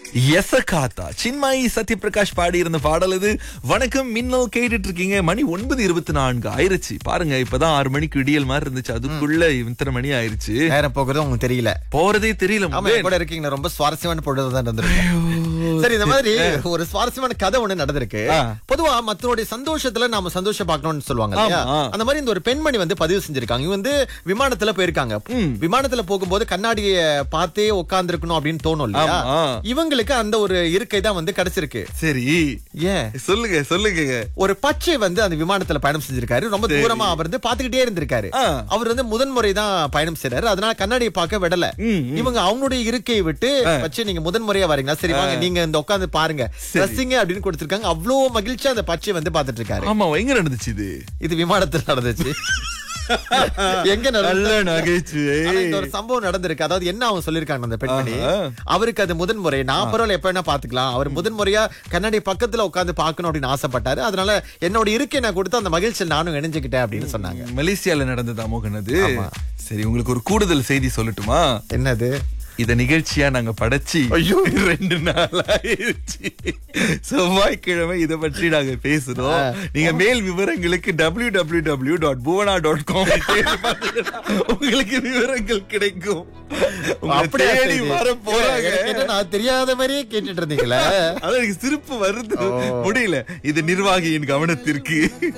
எசகாத்தா சின்மாயி சத்யபிரகாஷ் பாடி இருந்த பாடல் இது வணக்கம் மின்னல் கேட்டுட்டு இருக்கீங்க மணி ஒன்பது இருபத்தி நான்கு ஆயிருச்சு பாருங்க இப்பதான் ஆறு மணிக்கு விடியல் மாதிரி இருந்துச்சு அதுக்குள்ள இத்தனை மணி ஆயிருச்சு நேரம் போகிறது உங்களுக்கு தெரியல போறதே தெரியல ஆமா முபேன். என் கூட இருக்கீங்க ரொம்ப சுவாரஸ்யமான பொழுது தான் இருந்திருக்கு சரி இந்த மாதிரி ஒரு சுவாரஸ்யமான கதை ஒண்ணு நடந்திருக்கு ஆ. பொதுவா மத்தவங்களுடைய சந்தோஷத்துல நாம சந்தோஷம் பார்க்கணும்னு சொல்லுவாங்க இல்லையா ஆமா. அந்த மாதிரி இந்த ஒரு பெண்மணி வந்து பதிவு செஞ்சிருக்காங்க இவங்க வந்து விமானத்துல போயிருக்காங்க ம். விமானத்துல போகும்போது கண்ணாடிய பார்த்தே உட்கார்ந்து இருக்கணும் அப்படின்னு தோணும் இல்லையா ஆமா. இவங்களுக்கு அந்த ஒரு இருக்கை தான் வந்து கிடைச்சிருக்கு சரி ஏன் சொல்லுங்க சொல்லுங்க ஒரு பச்சை வந்து அந்த விமானத்துல பயணம் செஞ்சிருக்காரு ரொம்ப சரி. தூரமா அவர் வந்து பாத்துக்கிட்டே இருந்திருக்காரு ஆ. அவர் வந்து முதன் முறை தான் பயணம் செய்றாரு அதனால கண்ணாடியை பார்க்க விடல ம், ம். இவங்க அவங்களுடைய இருக்கையை விட்டு வச்சு நீங்க முதன் முறையா வரீங்களா சரி வாங்க நீங்க இந்த உட்கார்ந்து பாருங்க ரசிங்க அப்படின்னு கொடுத்திருக்காங்க அவ்வளவு மகிழ்ச்சியா அந்த பச்சை வந்து பாத்துட்டு இருக்காரு ஆமா எங்க நடந்துச்சு இது இது விமானத்துல நடந்துச்சு எங்க நல்ல நடந்து நகைச்சுவை ஆனா இந்த ஒரு சம்பவம் நடந்திருக்கு அதாவது என்ன அவங்க சொல்லிருக்காங்க அந்த பெண்மணி ஆஹா. அவருக்கு அது முதன் முறை நான் பரவாயில்ல எப்ப வேணா பாத்துக்கலாம் அவர் முதன் முறையா கண்ணாடி பக்கத்துல உட்கார்ந்து பார்க்கணும் அப்படின்னு ஆசைப்பட்டாரு அதனால என்னோட இருக்கை நான் கொடுத்து அந்த மகிழ்ச்சியில் நானும் இணைஞ்சுக்கிட்டேன் அப்படின்னு சொன்னாங்க மலேசியால நடந்தது அமோகன் அது ஆமா. சரி உங்களுக்கு ஒரு கூடுதல் செய்தி சொல்லட்டுமா என்னது இத நிகழ்ச்சியா நாங்க படைச்சு ஐயோ. ரெண்டு நாள் ஆயிருச்சு செவ்வாய்க்கிழமை இத பற்றி நாங்க பேசுறோம் நீங்க மேல் விவரங்களுக்கு W W W dot Bhuvana dot com உங்களுக்கு விவரங்கள் கிடைக்கும் உங்களை அப்படியா தேடி செய்தி? வர போறாங்க எனக்கு என்ன, நான் தெரியாத மாதிரியே கேட்டுட்டு இருந்தீங்களே அதான் எனக்கு சிரிப்பு வருது முடியல இது நிர்வாகியின் கவனத்திற்கு